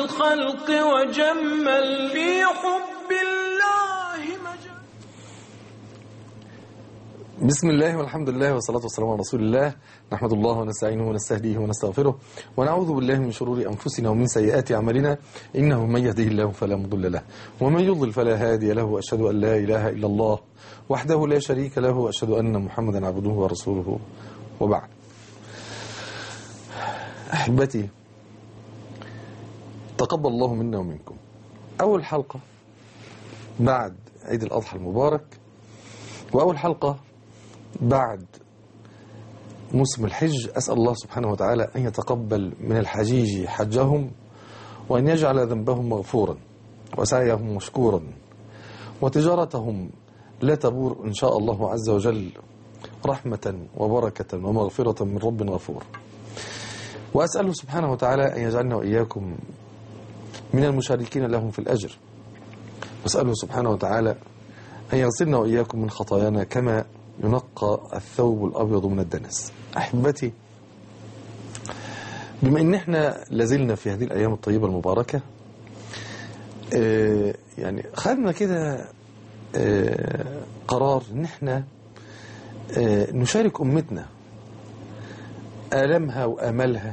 الخلق وجمل في حب الله مجال بسم الله والحمد لله والصلاة والسلام على رسول الله نحمد الله ونستعينه ونستهديه ونستغفره ونعوذ بالله من شرور أنفسنا ومن سيئات أعمالنا إنه من يهده الله فلا مضل له ومن يضلل فلا هادي له وأشهد أن لا إله إلا الله وحده لا شريك له وأشهد أن محمدا عبده ورسوله وبعد أحبتي تقبل الله منا ومنكم أول حلقة بعد عيد الأضحى المبارك وأول حلقة بعد موسم الحج أسأل الله سبحانه وتعالى أن يتقبل من الحجيج حجهم وأن يجعل ذنبهم مغفورا وسعيهم مشكورا وتجارتهم لا تبور إن شاء الله عز وجل رحمة وبركة ومغفرة من رب غفور وأسأله سبحانه وتعالى أن يجعلنا وإياكم من المشاركين لهم في الأجر وأسأله سبحانه وتعالى أن يغسلنا وإياكم من خطايانا كما ينقى الثوب الأبيض من الدنس أحبتي بما أن احنا لازلنا في هذه الأيام الطيبة المباركة آه يعني خدنا كده آه قرار أن احنا آه نشارك أمتنا آلامها وآمالها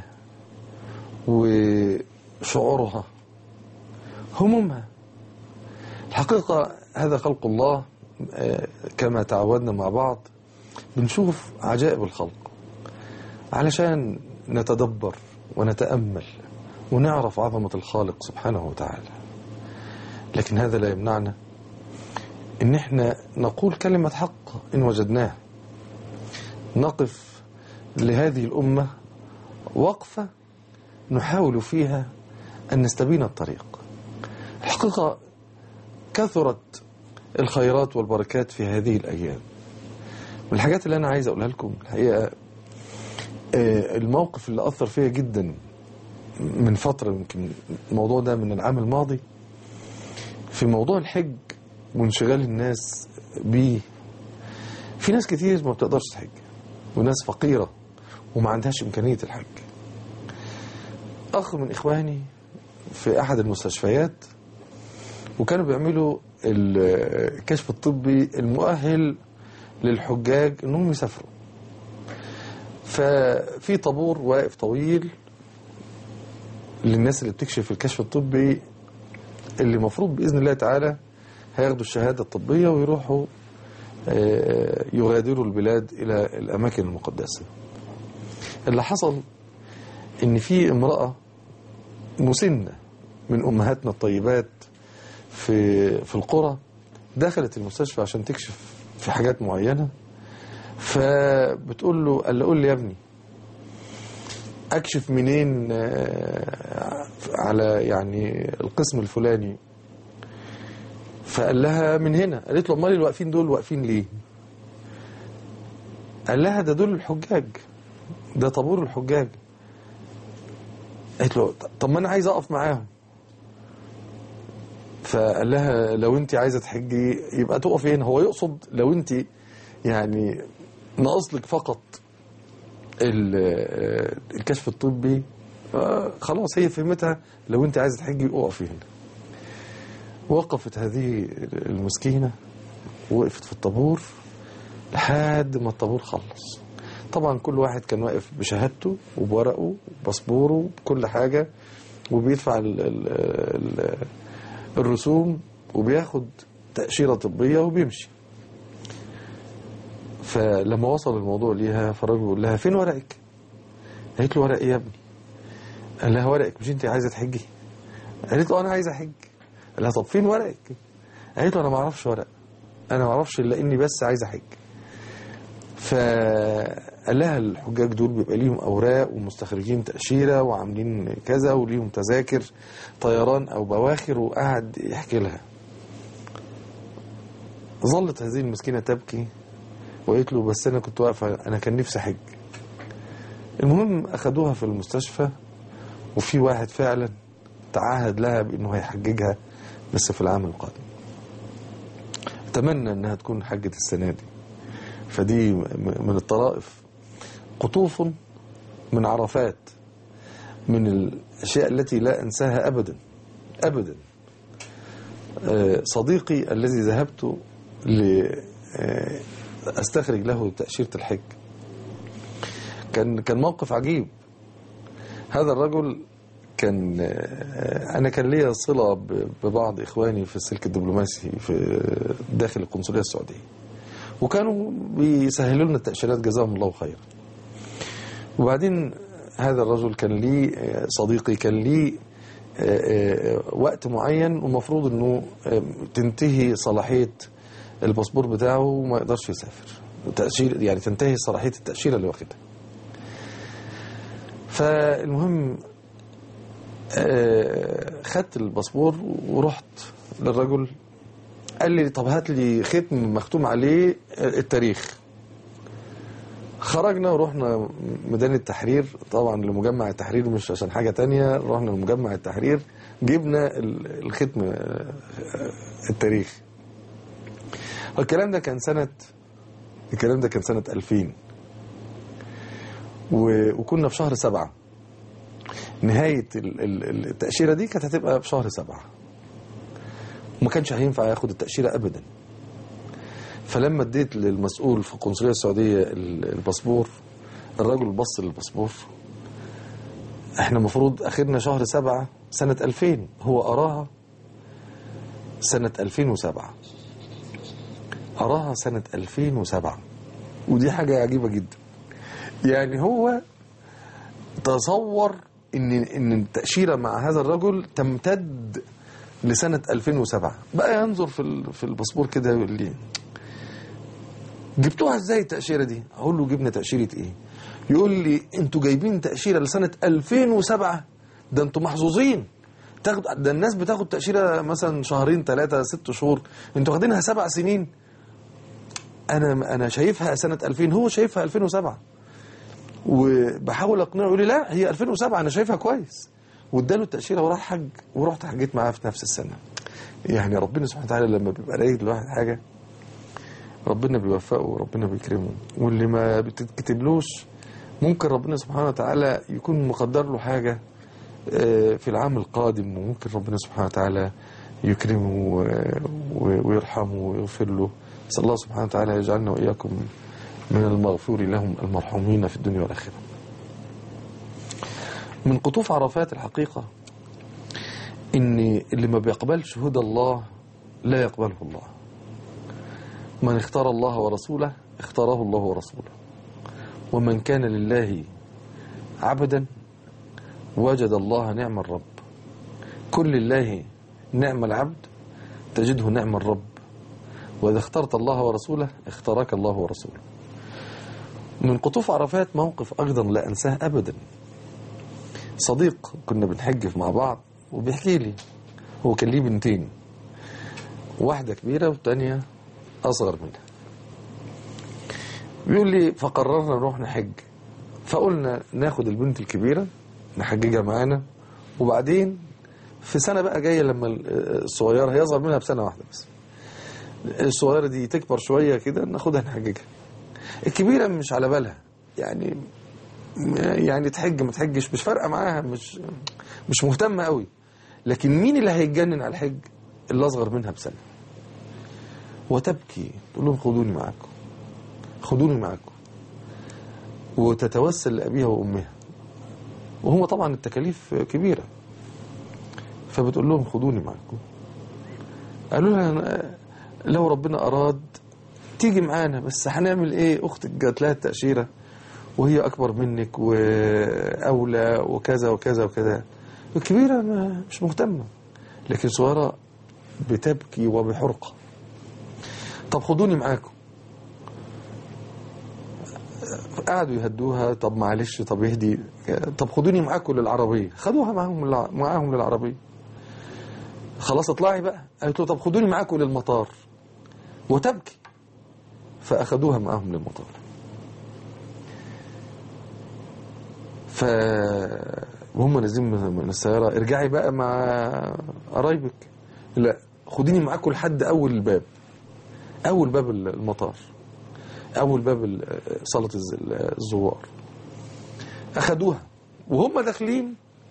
وشعورها همومها الحقيقة هذا خلق الله كما تعودنا مع بعض بنشوف عجائب الخلق علشان نتدبر ونتأمل ونعرف عظمة الخالق سبحانه وتعالى لكن هذا لا يمنعنا ان احنا نقول كلمة حق ان وجدناها نقف لهذه الأمة وقفة نحاول فيها أن نستبين الطريق الحقيقة كثرت الخيرات والبركات في هذه الأيام من الحاجات اللي أنا عايز أقولها لكم الحقيقة الموقف اللي أثر فيها جدا من فترة يمكن الموضوع ده من العام الماضي في موضوع الحج وانشغال الناس بيه في ناس كتير ما بتقدرش تحج وناس فقيرة وما عندهاش إمكانية الحج أخ من إخواني في أحد المستشفيات وكانوا بيعملوا الكشف الطبي المؤهل للحجاج انهم يسافروا ففي طابور واقف طويل للناس اللي بتكشف الكشف الطبي اللي مفروض بإذن الله تعالى هياخدوا الشهادة الطبية ويروحوا يغادروا البلاد إلى الأماكن المقدسة اللي حصل إن في امرأة مسنة من أمهاتنا الطيبات في في القرى دخلت المستشفى عشان تكشف في حاجات معينة فبتقول له قال له قول لي يا ابني اكشف منين على يعني القسم الفلاني فقال لها من هنا قالت له امال الواقفين دول واقفين ليه قال لها ده دول الحجاج ده طابور الحجاج قالت له طب ما انا عايز اقف معاهم فقال لها لو انت عايزه تحجي يبقى تقفي هنا هو يقصد لو انت يعني ناقص لك فقط الكشف الطبي خلاص هي فهمتها لو انت عايزه تحجي اقفي هنا وقفت هذه المسكينه وقفت في الطابور لحد ما الطابور خلص طبعا كل واحد كان واقف بشهادته وبورقه وباسبوره بكل حاجه وبيدفع ال ال ال الرسوم وبياخد تأشيرة طبية وبيمشي فلما وصل الموضوع ليها فالراجل بيقول لها فين ورقك؟ قالت له ورق ايه يا ابني؟ قال لها ورقك مش انت عايزه تحجي؟ قالت له انا عايزه احج قال لها طب فين ورقك؟ قالت له انا ما اعرفش ورق انا ما اعرفش الا اني بس عايزه احج فقال لها الحجاج دول بيبقى ليهم اوراق ومستخرجين تاشيره وعاملين كذا وليهم تذاكر طيران او بواخر وقعد يحكي لها ظلت هذه المسكينه تبكي وقالت له بس انا كنت واقفه انا كان نفسي احج المهم اخدوها في المستشفى وفي واحد فعلا تعهد لها بانه هيحججها بس في العام القادم اتمنى انها تكون حجة السنه دي فدي من الطرائف قطوف من عرفات من الأشياء التي لا أنساها أبدا أبدا آه، صديقي الذي ذهبت لأستخرج له تأشيرة الحج كان كان موقف عجيب هذا الرجل كان آه، أنا كان ليا صلة ب- ببعض إخواني في السلك الدبلوماسي في داخل القنصلية السعودية وكانوا بيسهلوا لنا التأشيرات جزاهم الله خيرا وبعدين هذا الرجل كان لي آه، صديقي كان لي آه، آه، وقت معين ومفروض انه آه، تنتهي صلاحية الباسبور بتاعه وما يقدرش يسافر تأشير يعني تنتهي صلاحية التأشيرة اللي واخدها فالمهم آه، خدت الباسبور ورحت للرجل قال لي طب هات لي ختم مختوم عليه التاريخ خرجنا ورحنا ميدان التحرير طبعا لمجمع التحرير مش عشان حاجة تانية رحنا لمجمع التحرير جبنا ال- الختم آه، التاريخ الكلام ده كان سنة الكلام ده كان سنة 2000 و- وكنا في شهر سبعة نهاية ال- ال- التأشيرة دي كانت هتبقى في شهر سبعة وما كانش هينفع ياخد التأشيرة أبدا فلما اديت للمسؤول في القنصلية السعودية ال- الباسبور الراجل بص للباسبور احنا المفروض اخرنا شهر سبعة سنة 2000 هو أراها سنة 2007 أراها سنة 2007 ودي حاجة عجيبة جدا يعني هو تصور ان ان التأشيرة مع هذا الرجل تمتد لسنة 2007 بقى ينظر في ال- في الباسبور كده يقول لي جبتوها ازاي التأشيرة دي اقول له جبنا تأشيرة ايه يقول لي انتوا جايبين تأشيرة لسنة 2007 ده انتوا محظوظين تاخد ده الناس بتاخد تأشيرة مثلا شهرين ثلاثة ست شهور انتوا واخدينها سبع سنين انا انا شايفها سنة 2000 هو شايفها 2007 وبحاول اقنعه يقول لي لا هي 2007 انا شايفها كويس واداله التأشيرة وراح حج ورحت حجيت معاه في نفس السنة يعني ربنا سبحانه وتعالى لما بيبقى رايد الواحد حاجة ربنا بيوفقه وربنا بيكرمه واللي ما بتتكتبلوش ممكن ربنا سبحانه وتعالى يكون مقدر له حاجة آه، في العام القادم وممكن ربنا سبحانه وتعالى يكرمه و- و- ويرحمه ويغفر له نسأل الله سبحانه وتعالى يجعلنا وإياكم من المغفور لهم المرحومين في الدنيا والآخرة من قطوف عرفات الحقيقة إن اللي ما بيقبلش هدى الله لا يقبله الله من اختار الله ورسوله اختاره الله ورسوله ومن كان لله عبدا وجد الله نعم الرب كل الله نعم العبد تجده نعم الرب وإذا اخترت الله ورسوله اختارك الله ورسوله من قطوف عرفات موقف أيضا لا أنساه أبدا صديق كنا بنحج مع بعض وبيحكي لي هو كان ليه بنتين واحدة كبيرة والتانية أصغر منها بيقول لي فقررنا نروح نحج فقلنا ناخد البنت الكبيرة نحججها معانا وبعدين في سنة بقى جاية لما الصغيرة هي أصغر منها بسنة واحدة بس الصغيرة دي تكبر شوية كده ناخدها نحججها الكبيرة مش على بالها يعني يعني تحج ما تحجش مش فارقة معاها مش مش مهتمة قوي لكن مين اللي هيتجنن على الحج اللي أصغر منها بسنة وتبكي تقول لهم خدوني معاكم خدوني معاكم وتتوسل لأبيها وأمها وهم طبعا التكاليف كبيرة فبتقول لهم خدوني معاكم قالوا لها لو ربنا أراد تيجي معانا بس هنعمل ايه اختك جات لها التأشيرة وهي أكبر منك وأولى وكذا وكذا وكذا الكبيرة ما مش مهتمة لكن صغيرة بتبكي وبحرقة طب خدوني معاكم قعدوا يهدوها طب معلش طب اهدي طب خدوني معاكم للعربية خدوها معاهم للع- معاهم للعربية خلاص اطلعي بقى قالت له طب خدوني معاكم للمطار وتبكي فأخدوها معاهم للمطار ف وهم نازلين من من السيارة ارجعي بقى مع قرايبك لا خديني معاكم لحد أول الباب أول باب المطار أول باب ال- صالة الز- الزوار أخدوها وهم داخلين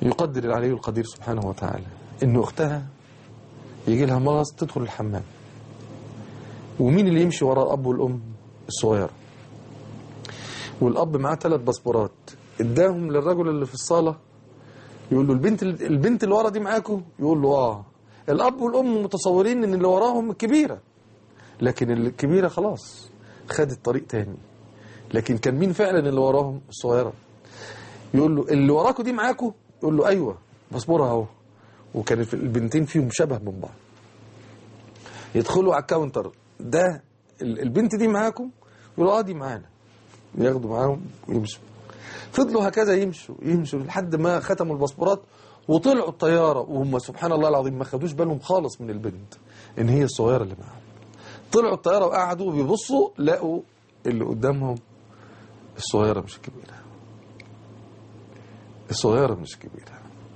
يقدر العلي القدير سبحانه وتعالى إن أختها يجي لها مغص تدخل الحمام ومين اللي يمشي وراء الأب والأم الصغيرة والأب معاه ثلاث باسبورات اداهم للرجل اللي في الصالة يقول له البنت البنت اللي ورا دي معاكم يقول له اه الأب والأم متصورين إن اللي وراهم الكبيرة لكن الكبيرة خلاص خدت طريق تاني لكن كان مين فعلا اللي وراهم الصغيرة يقول له اللي وراكوا دي معاكوا يقول له ايوه باسبورها اهو وكان في- البنتين فيهم شبه من بعض يدخلوا على الكاونتر ده ال- البنت دي معاكم يقولوا اه دي معانا ياخدوا معاهم ويمشوا فضلوا هكذا يمشوا يمشوا لحد ما ختموا الباسبورات وطلعوا الطياره وهم سبحان الله العظيم ما خدوش بالهم خالص من البنت ان هي الصغيره اللي معاهم طلعوا الطياره وقعدوا بيبصوا لقوا اللي قدامهم الصغيره مش الكبيره الصغيره مش الكبيره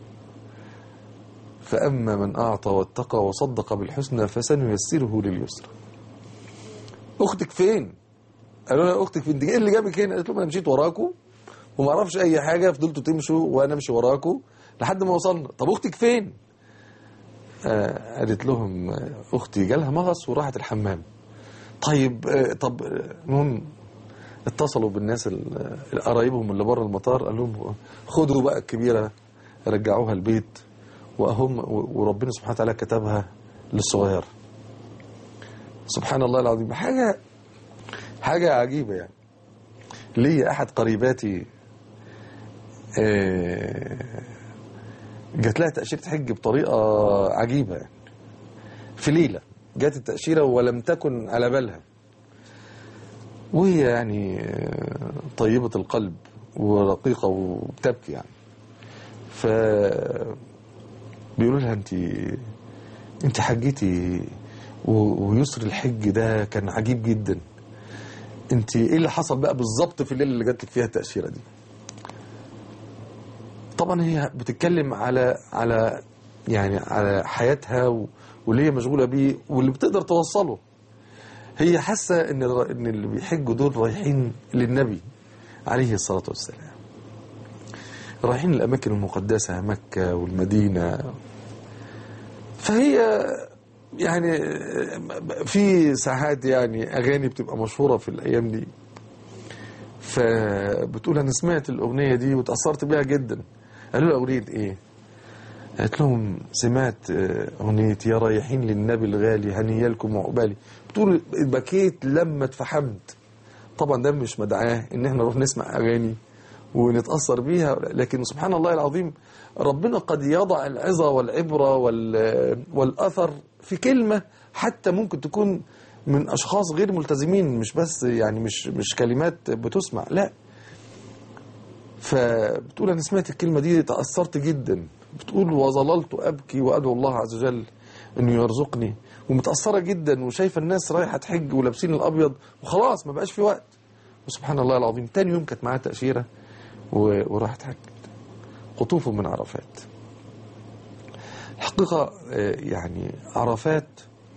فأما من أعطى واتقى وصدق بالحسنى فسنيسره لليسرى أختك فين؟ قالوا لها أختك فين؟ دي إيه اللي جابك هنا؟ قالت لهم أنا مشيت وراكم وما أعرفش أي حاجة فضلتوا تمشوا وأنا أمشي وراكم لحد ما وصلنا طب أختك فين؟ آه قالت لهم آه، أختي جالها مغص وراحت الحمام طيب آه طب آه، المهم اتصلوا بالناس ال- قرايبهم اللي بره المطار قال لهم خدوا بقى الكبيره رجعوها البيت وهم وربنا سبحانه وتعالى كتبها للصغير سبحان الله العظيم حاجه حاجه عجيبه يعني لي احد قريباتي آه، جات لها تاشيره حج بطريقه عجيبه يعني في ليله جات التاشيره ولم تكن على بالها وهي يعني آه، طيبة القلب ورقيقة وبتبكي يعني ف بيقولوا لها انت انت حجتي و- ويسر الحج ده كان عجيب جدا انت ايه اللي حصل بقى بالظبط في الليله اللي جات لك فيها التاشيره دي طبعا هي بتتكلم على على يعني على حياتها و- واللي هي مشغوله بيه واللي بتقدر توصله هي حاسه ان الر- ان اللي بيحجوا دول رايحين للنبي عليه الصلاه والسلام رايحين الاماكن المقدسه مكه والمدينه فهي يعني في ساعات يعني اغاني بتبقى مشهوره في الايام دي فبتقول انا سمعت الاغنيه دي وتاثرت بيها جدا قالوا لها اغنيه ايه قالت لهم سمعت آه، أغنية يا رايحين للنبي الغالي هنيا لكم وعقبالي بتقول بكيت لما اتفحمت طبعا ده مش مدعاه ان احنا نروح نسمع اغاني ونتاثر بيها لكن سبحان الله العظيم ربنا قد يضع العظه والعبره وال- والاثر في كلمه حتى ممكن تكون من اشخاص غير ملتزمين مش بس يعني مش مش كلمات بتسمع لا فبتقول انا سمعت الكلمه دي تاثرت جدا بتقول وظللت ابكي وادعو الله عز وجل انه يرزقني ومتاثره جدا وشايفه الناس رايحه تحج ولابسين الابيض وخلاص ما بقاش في وقت وسبحان الله العظيم تاني يوم كانت معاها تاشيره و- وراحت حجت قطوف من عرفات الحقيقه آه، يعني عرفات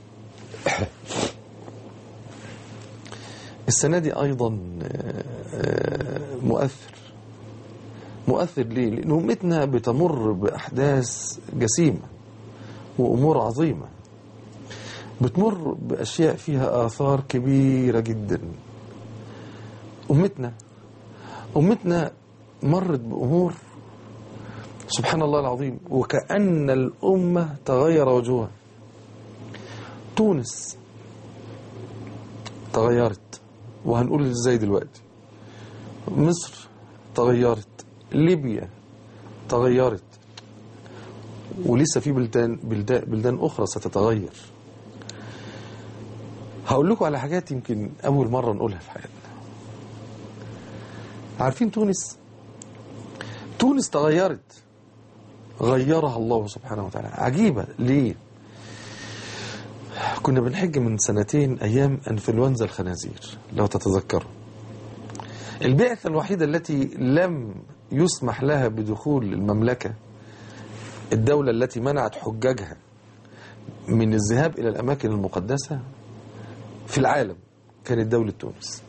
السنه دي ايضا آه، آه، مؤثر مؤثر ليه؟ لأن أمتنا بتمر بأحداث جسيمة وأمور عظيمة بتمر بأشياء فيها آثار كبيرة جدا أمتنا أمتنا مرت بأمور سبحان الله العظيم وكأن الأمة تغير وجهها تونس تغيرت وهنقول ازاي دلوقتي مصر تغيرت ليبيا تغيرت ولسه في بلدان بلدان, بلدان اخرى ستتغير هقول لكم على حاجات يمكن اول مره نقولها في حياتنا عارفين تونس تونس تغيرت غيرها الله سبحانه وتعالى عجيبه ليه كنا بنحج من سنتين ايام انفلونزا الخنازير لو تتذكروا البعثة الوحيدة التي لم يسمح لها بدخول المملكة الدولة التي منعت حجاجها من الذهاب إلى الأماكن المقدسة في العالم كانت دولة تونس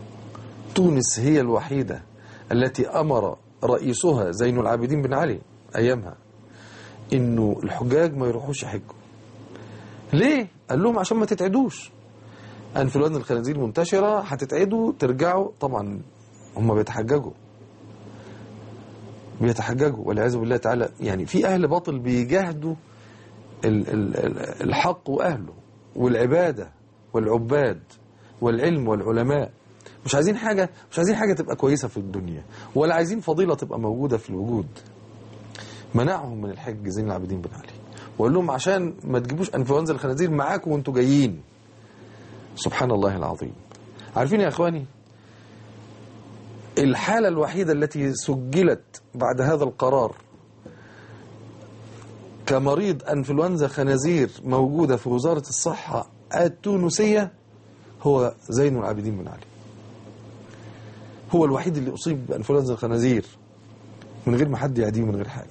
تونس هي الوحيدة التي أمر رئيسها زين العابدين بن علي ايامها انه الحجاج ما يروحوش يحجوا ليه قال لهم عشان ما تتعدوش انفلونزا الخنازير منتشره هتتعدوا ترجعوا طبعا هم بيتحججوا بيتحججوا والعياذ بالله تعالى يعني في اهل باطل بيجاهدوا ال- ال- ال- الحق واهله والعباده والعباد والعلم والعلماء مش عايزين حاجه مش عايزين حاجه تبقى كويسه في الدنيا ولا عايزين فضيله تبقى موجوده في الوجود منعهم من الحج زين العابدين بن علي وقال لهم عشان ما تجيبوش انفلونزا الخنازير معاكم وانتوا جايين سبحان الله العظيم عارفين يا اخواني الحالة الوحيدة التي سجلت بعد هذا القرار كمريض انفلونزا خنازير موجودة في وزارة الصحة التونسية هو زين العابدين بن علي هو الوحيد اللي أصيب بانفلونزا الخنازير من غير ما حد يعديه من غير حاجة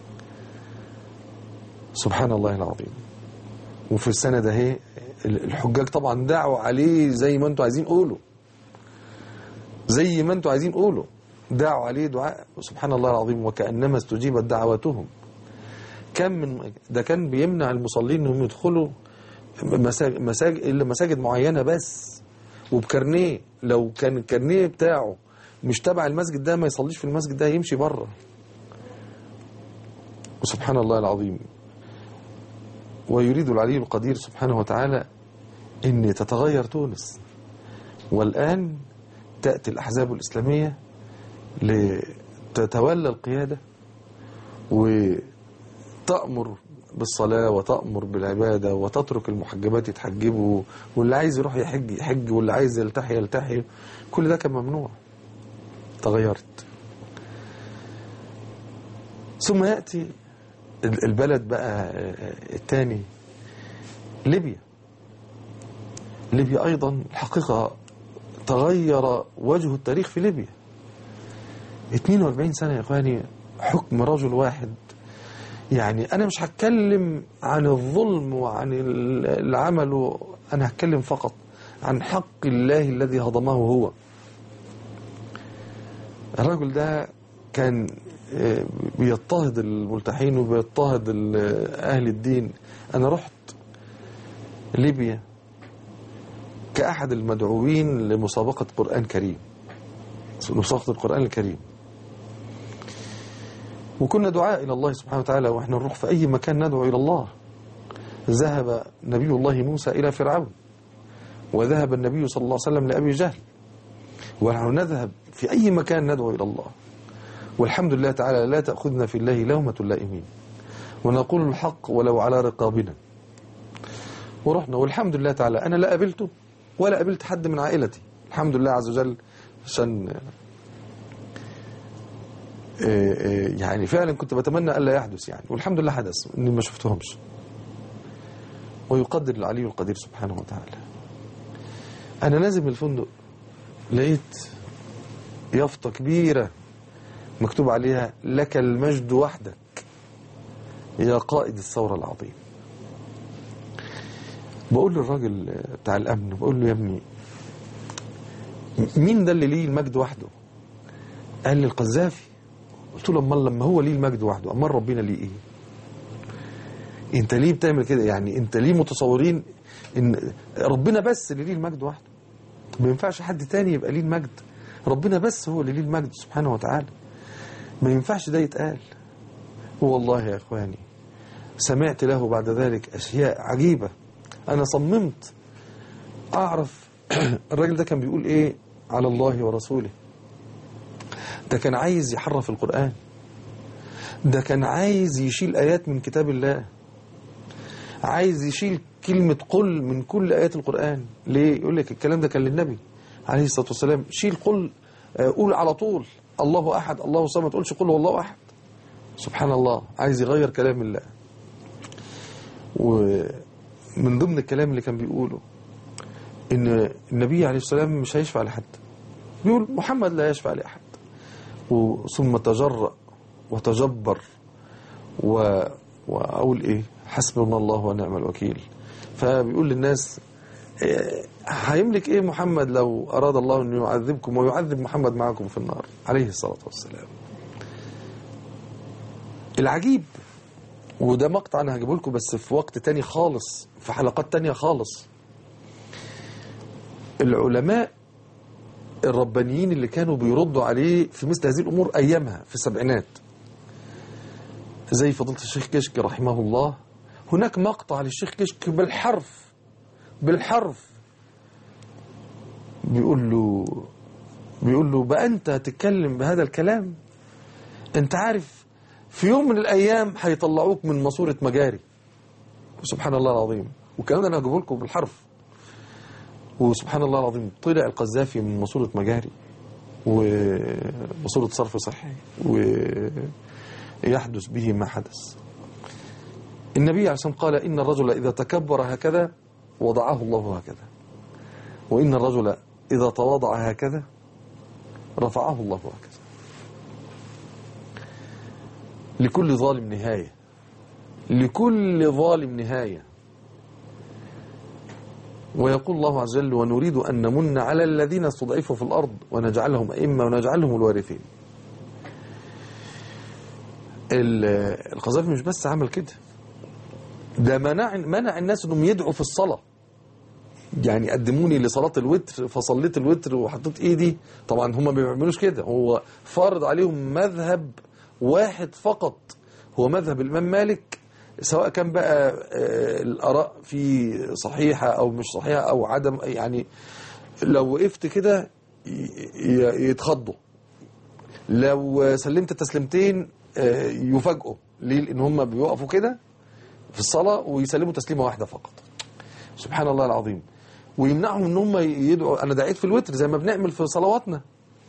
سبحان الله العظيم وفي السنة ده هي الحجاج طبعا دعوا عليه زي ما انتوا عايزين قولوا زي ما انتوا عايزين قولوا دعوا عليه دعاء سبحان الله العظيم وكأنما استجيبت دعواتهم كم من ده كان بيمنع المصلين انهم يدخلوا مساجد, مساجد الا مساجد معينه بس وبكارنيه لو كان الكارنيه بتاعه مش تبع المسجد ده ما يصليش في المسجد ده يمشي بره وسبحان الله العظيم ويريد العلي القدير سبحانه وتعالى ان تتغير تونس والان تاتي الاحزاب الاسلاميه لتتولى القياده وتامر بالصلاه وتامر بالعباده وتترك المحجبات يتحجبوا واللي عايز يروح يحج يحج واللي عايز يلتحي يلتحي كل ده كان ممنوع تغيرت ثم ياتي البلد بقى الثاني ليبيا ليبيا ايضا الحقيقه تغير وجه التاريخ في ليبيا 42 سنه يا اخواني حكم رجل واحد يعني انا مش هتكلم عن الظلم وعن اللي عمله انا هتكلم فقط عن حق الله الذي هضمه هو الرجل ده كان بيضطهد الملتحين وبيضطهد أهل الدين أنا رحت ليبيا كأحد المدعوين لمسابقة قرآن كريم مسابقة القرآن الكريم وكنا دعاء إلى الله سبحانه وتعالى وإحنا نروح في أي مكان ندعو إلى الله ذهب نبي الله موسى إلى فرعون وذهب النبي صلى الله عليه وسلم لأبي جهل ونحن نذهب في أي مكان ندعو إلى الله والحمد لله تعالى لا تأخذنا في الله لومة اللائمين ونقول الحق ولو على رقابنا ورحنا والحمد لله تعالى أنا لا قابلته ولا قابلت حد من عائلتي الحمد لله عز وجل عشان يعني فعلا كنت بتمنى ألا يحدث يعني والحمد لله حدث إني ما شفتهمش ويقدر العلي القدير سبحانه وتعالى أنا نازل من الفندق لقيت يافطة كبيرة مكتوب عليها لك المجد وحدك يا قائد الثورة العظيم بقول للراجل بتاع الأمن بقول له يا ابني مين ده اللي ليه المجد وحده قال لي القذافي قلت له امال لما هو ليه المجد وحده امال ربنا ليه ايه انت ليه بتعمل كده يعني انت ليه متصورين ان ربنا بس اللي ليه المجد وحده ما ينفعش حد تاني يبقى ليه المجد ربنا بس هو اللي ليه المجد سبحانه وتعالى ما ينفعش ده يتقال والله يا اخواني سمعت له بعد ذلك اشياء عجيبه انا صممت اعرف الراجل ده كان بيقول ايه على الله ورسوله ده كان عايز يحرف القران ده كان عايز يشيل ايات من كتاب الله عايز يشيل كلمه قل من كل ايات القران ليه يقول لك الكلام ده كان للنبي عليه الصلاه والسلام شيل قل قول على طول الله احد الله الصمد ما تقولش قل هو الله احد سبحان الله عايز يغير كلام الله ومن ضمن الكلام اللي كان بيقوله ان النبي عليه السلام مش هيشفع لحد بيقول محمد لا يشفع لاحد ثم تجرأ وتجبر و... واقول ايه حسبنا الله ونعم الوكيل فبيقول للناس هيملك ايه محمد لو اراد الله ان يعذبكم ويعذب محمد معكم في النار عليه الصلاه والسلام العجيب وده مقطع انا هجيبه لكم بس في وقت تاني خالص في حلقات تانية خالص العلماء الربانيين اللي كانوا بيردوا عليه في مثل هذه الامور ايامها في السبعينات زي فضيله الشيخ كشك رحمه الله هناك مقطع للشيخ كشك بالحرف بالحرف بيقول له بيقول له بقى انت تتكلم بهذا الكلام انت عارف في يوم من الايام هيطلعوك من ماسوره مجاري سبحان الله العظيم والكلام ده انا هجيبه لكم بالحرف وسبحان الله العظيم طلع القذافي من ماسوره مجاري وماسوره صرف صحي ويحدث به ما حدث النبي عليه الصلاه والسلام قال ان الرجل اذا تكبر هكذا وضعه الله هكذا وان الرجل اذا تواضع هكذا رفعه الله هكذا لكل ظالم نهاية لكل ظالم نهاية ويقول الله عز وجل ونريد أن نمن على الذين استضعفوا في الأرض ونجعلهم أئمة ونجعلهم الوارثين ال- القذافي مش بس عمل كده ده منع منع الناس انهم يدعوا في الصلاه يعني قدموني لصلاه الوتر فصليت الوتر وحطيت ايدي طبعا هم ما بيعملوش كده هو فرض عليهم مذهب واحد فقط هو مذهب الامام مالك سواء كان بقى آه، الاراء فيه صحيحه او مش صحيحه او عدم يعني لو وقفت كده ي- ي- يتخضوا لو سلمت تسليمتين آه، يفاجئوا ليه لان هم بيوقفوا كده في الصلاه ويسلموا تسليمه واحده فقط سبحان الله العظيم ويمنعهم ان هم يدعوا انا دعيت في الوتر زي ما بنعمل في صلواتنا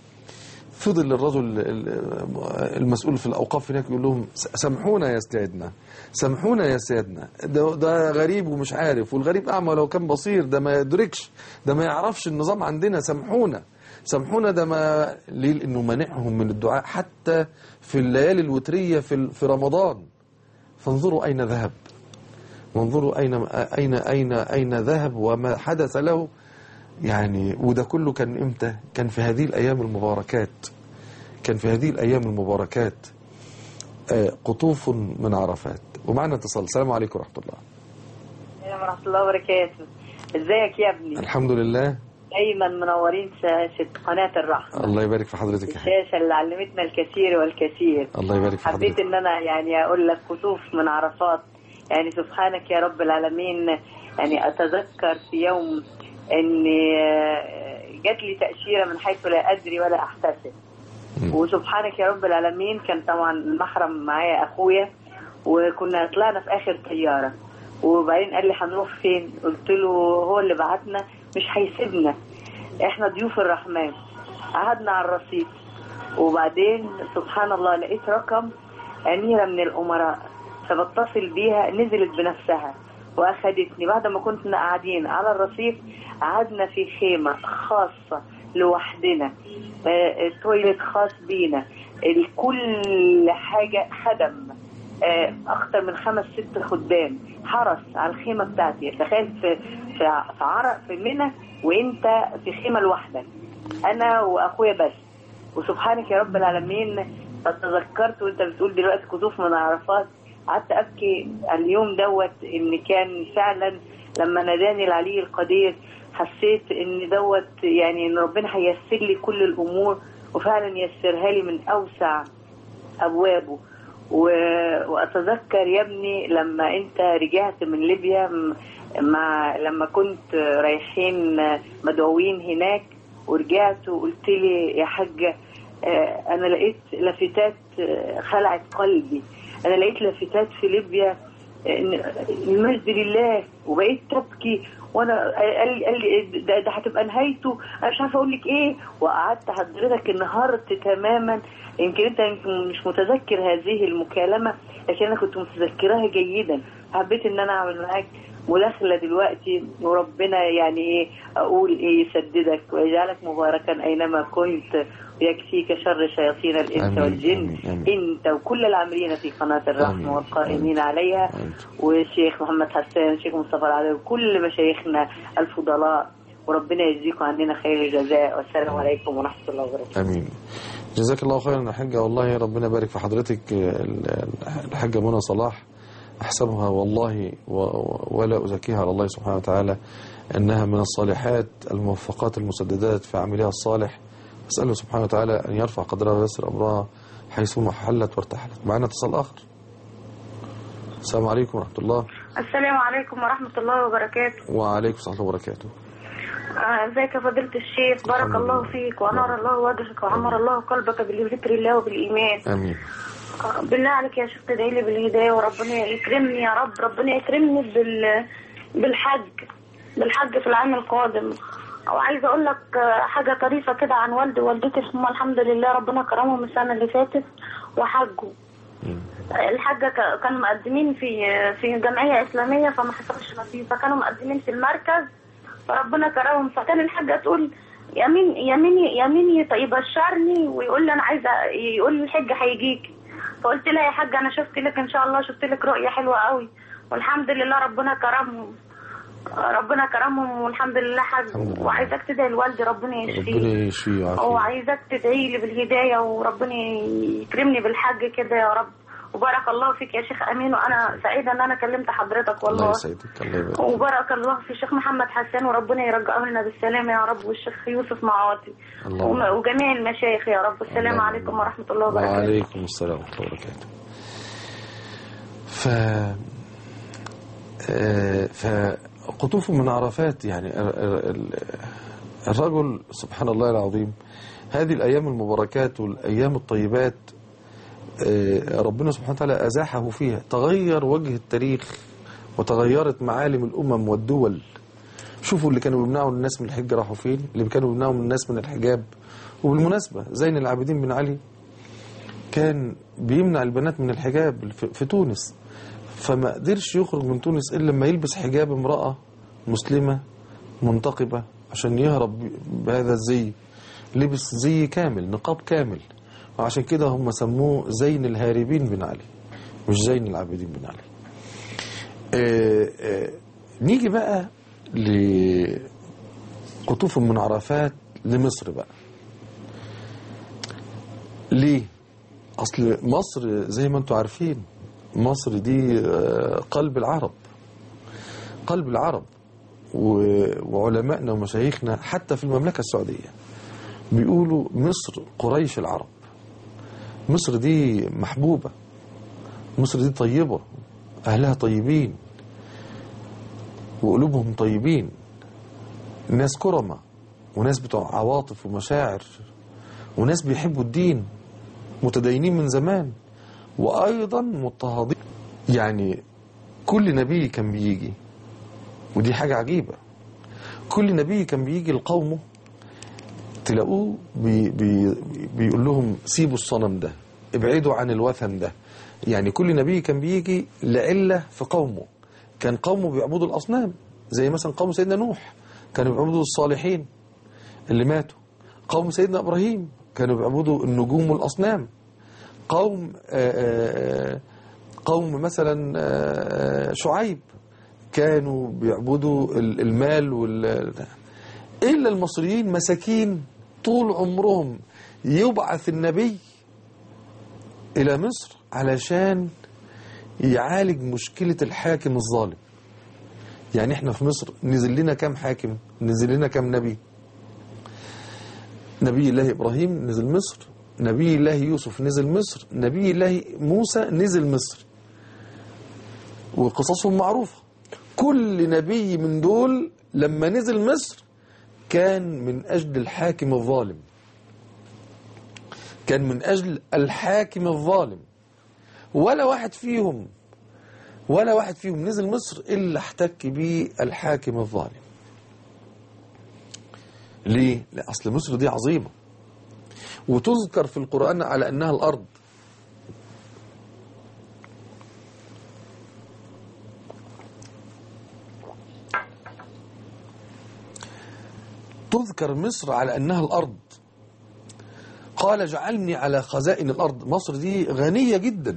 فضل الرجل المسؤول في الاوقاف هناك يقول لهم سامحونا يا سيدنا سامحونا يا سيدنا ده, ده غريب ومش عارف والغريب اعمى لو كان بصير ده ما يدركش ده ما يعرفش النظام عندنا سامحونا سامحونا ده ما ليه لانه منعهم من الدعاء حتى في الليالي الوتريه في في رمضان فانظروا اين ذهب وانظروا اين اين اين اين ذهب وما حدث له يعني وده كله كان امتى كان في هذه الايام المباركات كان في هذه الايام المباركات آه، قطوف من عرفات ومعنا اتصال السلام عليكم ورحمه الله السلام ورحمة الله وبركاته ازيك يا ابني الحمد لله دايما منورين شاشة قناة الرحمة الله يبارك في حضرتك يا حبيبي الشاشة اللي علمتنا الكثير والكثير الله يبارك في حبيت حضرتك ان انا يعني اقول لك كسوف من عرفات يعني سبحانك يا رب العالمين يعني اتذكر في يوم ان جات لي تأشيرة من حيث لا ادري ولا احتسب مم. وسبحانك يا رب العالمين كان طبعا المحرم معايا اخويا وكنا طلعنا في اخر طياره وبعدين قال لي هنروح فين قلت له هو اللي بعتنا مش هيسيبنا احنا ضيوف الرحمن قعدنا على الرصيف وبعدين سبحان الله لقيت رقم أميرة من الأمراء فبتصل بيها نزلت بنفسها وأخدتني بعد ما كنا قاعدين على الرصيف قعدنا في خيمة خاصة لوحدنا آه، تويلت خاص بينا كل حاجة خدم آه، أكتر من خمس ست خدام حرس على الخيمة بتاعتي تخيل في في في عرق في منى وأنت في خيمة لوحدك أنا وأخويا بس وسبحانك يا رب العالمين تذكرت وانت بتقول دلوقتي كسوف من عرفات قعدت ابكي اليوم دوت ان كان فعلا لما ناداني العلي القدير حسيت ان دوت يعني ان ربنا هيسر لي كل الامور وفعلا يسرها لي من اوسع ابوابه و... واتذكر يا ابني لما انت رجعت من ليبيا م- مع لما كنت رايحين مدعوين هناك ورجعت وقلت لي يا حاجه آه، انا لقيت لافتات آه، خلعت قلبي انا لقيت لافتات في ليبيا آه، إن- المجد لله وبقيت تبكي وانا قال لي قال لي ده, ده هتبقى نهايته انا مش عارفه اقول لك ايه وقعدت حضرتك انهارت تماما يمكن انت يمكن مش متذكر هذه المكالمه لكن انا كنت متذكراها جيدا حبيت ان انا اعمل معاك مداخله دلوقتي وربنا يعني ايه اقول ايه يسددك ويجعلك مباركا اينما كنت ويكفيك شر شياطين الانس آمين، والجن آمين، آمين. انت وكل العاملين في قناه آمين، الرحمه والقائمين آمين. عليها آمين. والشيخ محمد حسان والشيخ مصطفى العدوي وكل مشايخنا الفضلاء وربنا يجزيكم عننا خير الجزاء والسلام عليكم ورحمه الله وبركاته امين جزاك الله خيرا يا حاجة والله ربنا يبارك في حضرتك ال- الحاجة منى صلاح أحسبها والله و- و- ولا أزكيها على الله سبحانه وتعالى أنها من الصالحات الموفقات المسددات في عملها الصالح أسأله سبحانه وتعالى أن يرفع قدرها ويسر أمرها حيثما حلت وارتحلت معنا اتصال آخر السلام عليكم ورحمة الله السلام عليكم ورحمة الله وبركاته وعليكم السلام وبركاته آه، ازيك يا فضيلة الشيخ بارك الحمد الله لله. فيك وأنار الله وجهك وعمر الله قلبك بذكر الله وبالإيمان آمين آه، بالله عليك يا شيخ تدعي لي بالهداية وربنا يكرمني يا رب ربنا يكرمني بال بالحج بالحج في العام القادم وعايزة أقول لك آه، حاجة طريفة كده عن والدي ووالدتي هم الحمد لله ربنا كرمهم السنة اللي فاتت وحجوا الحاجة ك- كانوا مقدمين في في جمعية إسلامية فما حصلش نصيب فكانوا مقدمين في المركز فربنا كرمهم فكان الحاجة تقول يمين يمين يمين يط- يبشرني ويقول لي أنا عايزة يقول لي الحج هيجيكي فقلت لها يا حاجة أنا شفت لك إن شاء الله شفت لك رؤية حلوة قوي والحمد لله ربنا كرمهم ربنا كرمهم والحمد لله حج الحمد لله. وعايزاك تدعي لوالدي ربنا ربنا يشفيه يشفيه ويعافيه وعايزاك تدعي لي بالهداية وربنا يكرمني بالحج كده يا رب وبارك الله فيك يا شيخ أمين وأنا سعيدة إن أنا كلمت حضرتك الله والله يسعدك الله يبارك وبارك الله في الشيخ محمد حسان وربنا يرجعه لنا بالسلامة يا رب والشيخ يوسف معاطي الله وم- وجميع المشايخ يا رب السلام الله عليكم ورحمة الله وبركاته وعليكم السلام ورحمة الله وبركاته ف آه، فقطوف من عرفات يعني ال- ال- ال- الرجل سبحان الله العظيم هذه الأيام المباركات والأيام الطيبات آه، ربنا سبحانه وتعالى أزاحه فيها تغير وجه التاريخ وتغيرت معالم الأمم والدول شوفوا اللي كانوا بيمنعوا الناس من الحج راحوا فين اللي كانوا بيمنعوا الناس من الحجاب وبالمناسبة زين العابدين بن علي كان بيمنع البنات من الحجاب في في تونس فما قدرش يخرج من تونس إلا لما يلبس حجاب امرأة مسلمة منتقبة عشان يهرب بهذا الزي لبس زي كامل نقاب كامل وعشان كده هم سموه زين الهاربين بن علي مش زين العابدين بن علي آه، آه، نيجي بقى لقطوف من عرفات لمصر بقى ليه اصل مصر زي ما انتم عارفين مصر دي آه، قلب العرب قلب العرب و- وعلمائنا ومشايخنا حتى في المملكة السعودية بيقولوا مصر قريش العرب مصر دي محبوبة مصر دي طيبة أهلها طيبين وقلوبهم طيبين ناس كرمة وناس بتوع عواطف ومشاعر وناس بيحبوا الدين متدينين من زمان وأيضا مضطهدين يعني كل نبي كان بيجي ودي حاجة عجيبة كل نبي كان بيجي لقومه تلاقوه بي بي بيقول لهم سيبوا الصنم ده ابعدوا عن الوثن ده يعني كل نبي كان بيجي لعلة في قومه كان قومه بيعبدوا الأصنام زي مثلا قوم سيدنا نوح كانوا بيعبدوا الصالحين اللي ماتوا قوم سيدنا إبراهيم كانوا بيعبدوا النجوم والأصنام قوم آه، آه، قوم مثلا آه، شعيب كانوا بيعبدوا ال- المال وال إلا المصريين مساكين طول عمرهم يبعث النبي إلى مصر علشان يعالج مشكلة الحاكم الظالم يعني احنا في مصر نزل لنا كام حاكم نزل لنا كام نبي نبي الله إبراهيم نزل مصر نبي الله يوسف نزل مصر نبي الله موسى نزل مصر وقصصهم معروفة كل نبي من دول لما نزل مصر كان من أجل الحاكم الظالم كان من أجل الحاكم الظالم ولا واحد فيهم ولا واحد فيهم نزل مصر إلا احتك به الحاكم الظالم ليه؟ لا أصل مصر دي عظيمة وتذكر في القرآن على أنها الأرض تذكر مصر على أنها الأرض قال جعلني على خزائن الأرض مصر دي غنية جدا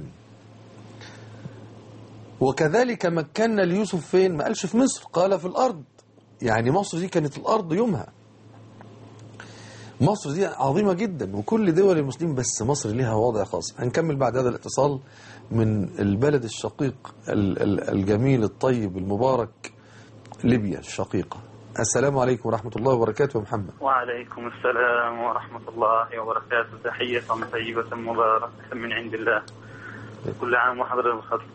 وكذلك مكنا ليوسف فين ما قالش في مصر قال في الأرض يعني مصر دي كانت الأرض يومها مصر دي عظيمة جدا وكل دول المسلمين بس مصر ليها وضع خاص هنكمل بعد هذا الاتصال من البلد الشقيق ال- ال- الجميل الطيب المبارك ليبيا الشقيقة السلام عليكم ورحمة الله وبركاته يا محمد وعليكم السلام ورحمة الله وبركاته تحية طيبة مباركة من عند الله كل عام وحضرتك بخير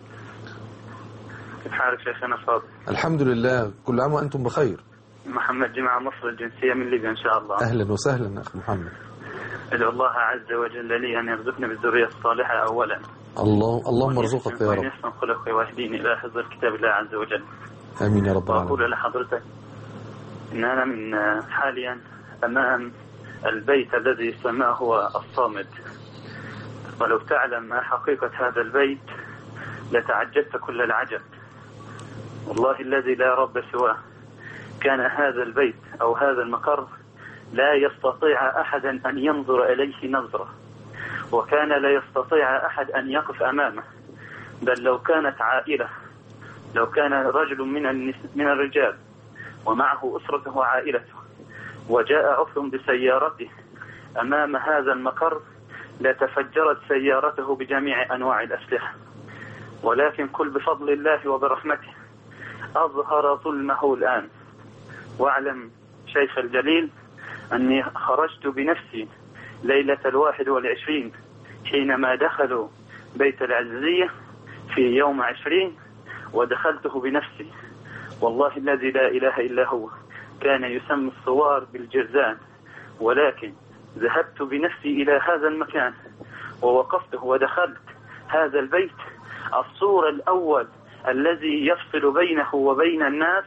كيف حالك شيخنا فاضل الحمد لله كل عام وأنتم بخير محمد جمعة مصر الجنسية من ليبيا إن شاء الله أهلا وسهلا أخ محمد أدعو الله عز وجل لي أن يرزقنا بالذرية الصالحة أولا الله اللهم ارزقك يا وأن رب يحسن خلقي ويهديني إلى حفظ الكتاب الله عز وجل آمين يا رب العالمين وأقول لحضرتك إن أنا من حاليا أمام البيت الذي سماه هو الصامد ولو تعلم ما حقيقة هذا البيت لتعجبت كل العجب والله الذي لا رب سواه كان هذا البيت أو هذا المقر لا يستطيع أحدا أن ينظر إليه نظرة وكان لا يستطيع أحد أن يقف أمامه بل لو كانت عائلة لو كان رجل من النس- من الرجال ومعه أسرته وعائلته وجاء عفر بسيارته أمام هذا المقر لتفجرت سيارته بجميع أنواع الأسلحة ولكن كل بفضل الله وبرحمته أظهر ظلمه الآن واعلم شيخ الجليل أني خرجت بنفسي ليلة الواحد والعشرين حينما دخلوا بيت العزيزية في يوم عشرين ودخلته بنفسي والله الذي لا إله إلا هو كان يسمى الصوار بالجرذان ولكن ذهبت بنفسي إلى هذا المكان ووقفته ودخلت هذا البيت السور الأول الذي يفصل بينه وبين الناس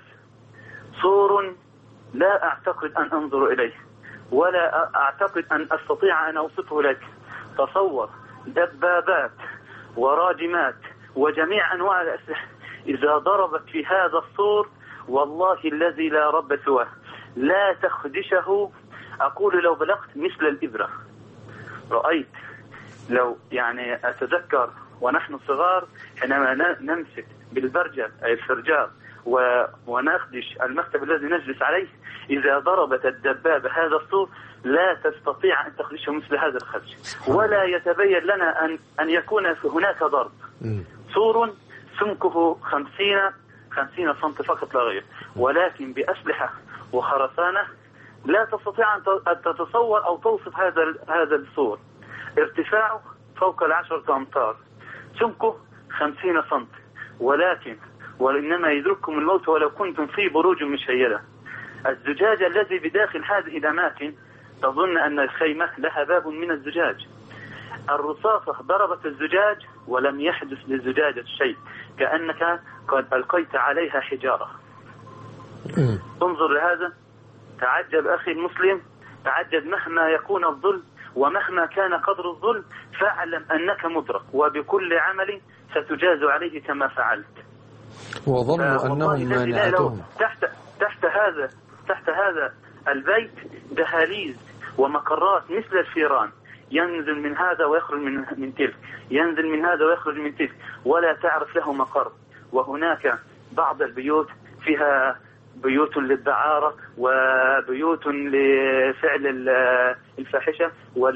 سور لا أعتقد أن أنظر إليه ولا أ- أعتقد أن أستطيع أن أوصفه لك تصور دبابات وراجمات وجميع أنواع الأسلحة إذا ضربت في هذا السور والله الذي لا رب سواه لا تخدشه أقول لو بلغت مثل الإبرة رأيت لو يعني أتذكر ونحن صغار حينما ن- نمسك بالبرجل أي الفرجال و- ونخدش المكتب الذي نجلس عليه إذا ضربت الدبابة هذا السور لا تستطيع أن تخدشه مثل هذا الخدش ولا يتبين لنا أن أن يكون هناك ضرب مم. سور سمكه خمسين خمسين سنت فقط لا غير ولكن بأسلحة وخرسانة لا تستطيع أن ت- أن تتصور أو توصف هذا ال- هذا السور ارتفاعه فوق العشرة أمتار سمكه خمسين سنت ولكن وإنما يدرككم الموت ولو كنتم في بروج مشيدة الزجاج الذي بداخل هذه الأماكن تظن أن الخيمة لها باب من الزجاج الرصاصة ضربت الزجاج ولم يحدث للزجاجة شيء كأنك قد ألقيت عليها حجارة مم. انظر لهذا تعجب أخي المسلم تعجب مهما يكون الظلم ومهما كان قدر الظلم فاعلم أنك مدرك وبكل عمل ستجاز عليه كما فعلت وظنوا والله أنهم الذي لا لو مانعتهم تحت تحت هذا تحت هذا البيت دهاليز ومقرات مثل الفيران ينزل من هذا ويخرج من من تلك ينزل من هذا ويخرج من تلك ولا تعرف له مقر وهناك بعض البيوت فيها بيوت للدعارة وبيوت لفعل ال- الفاحشة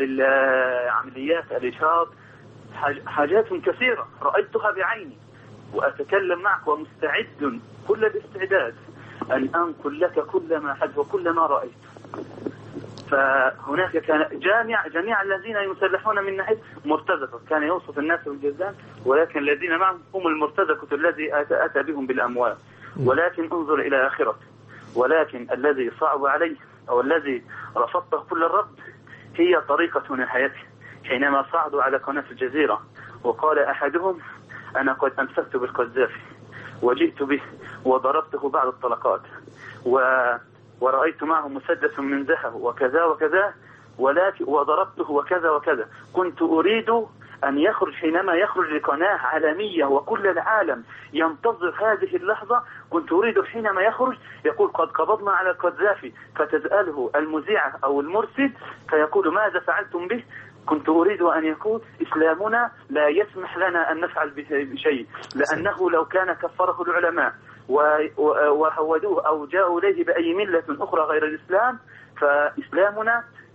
وللعمليات الإشهاض حاج- حاجات كثيرة رأيتها بعيني وأتكلم معك ومستعد كل الاستعداد أن أنقل لك كل ما حدث وكل ما رأيت فهناك كان جامع جميع الذين يسلحون من ناحية مرتزقة كان يوصف الناس بالجزام ولكن الذين معهم هم المرتزقة الذي أتى, أتى بهم بالأموال ولكن انظر إلى آخرته ولكن الذي صعب عليه أو الذي رفضته كل الرد هي طريقة نهايته حينما صعدوا على قناة الجزيرة وقال أحدهم أنا قد أمسكت بالقذافي وجئت به وضربته بعض الطلقات و ورأيت معه مسدس من ذهب وكذا وكذا ولكن وضربته وكذا وكذا كنت أريد أن يخرج حينما يخرج لقناة عالمية وكل العالم ينتظر هذه اللحظة كنت أريد حينما يخرج يقول قد قبضنا على القذافي فتسأله المذيعة أو المرسل فيقول ماذا فعلتم به كنت أريد أن يقول إسلامنا لا يسمح لنا أن نفعل به بشيء لأنه لو كان كفره العلماء و- و- وهودوه أو جاءوا إليه بأي ملة أخرى غير الإسلام فإسلامنا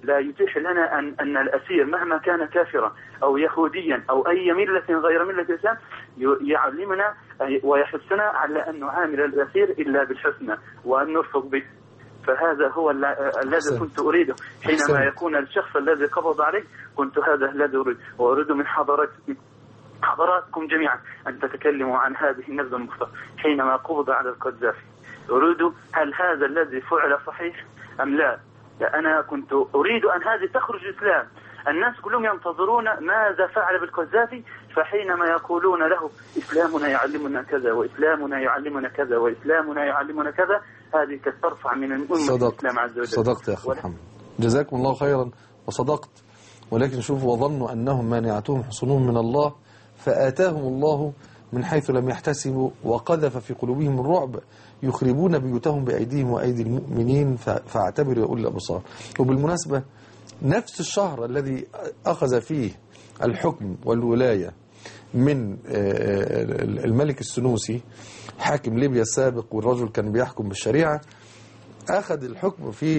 لا يتيح لنا أن أن الأسير مهما كان كافرا أو يهوديا أو أي ملة غير ملة الإسلام ي- يعلمنا أي- ويحثنا على أن نعامل الأسير إلا بالحسنى وأن نرفق به فهذا هو الل- الذي أحسنت. كنت أريده حينما أحسنت. يكون الشخص الذي قبض عليه كنت هذا الذي أريد وأريد من حضرات حضراتكم جميعا أن تتكلموا عن هذه النبذة المختصرة حينما قبض على القذافي أريد هل هذا الذي فعل صحيح أم لا لا، أنا كنت أريد أن هذه تخرج الإسلام الناس كلهم ينتظرون ماذا فعل بالقذافي فحينما يقولون له إسلامنا يعلمنا كذا وإسلامنا يعلمنا كذا وإسلامنا يعلمنا كذا هذه ترفع من الأمة صدقت الإسلام عز وجل صدقت يا أخي ولا- محمد جزاكم الله خيرا وصدقت ولكن شوفوا وظنوا أنهم مانعتهم حصونهم من الله فآتاهم الله من حيث لم يحتسبوا وقذف في قلوبهم الرعب يخربون بيوتهم بأيديهم وأيدي المؤمنين ف- فاعتبروا يا أولي الأبصار وبالمناسبة نفس الشهر الذي أخذ فيه الحكم والولاية من آه، الملك السنوسي حاكم ليبيا السابق والرجل كان بيحكم بالشريعة أخذ الحكم في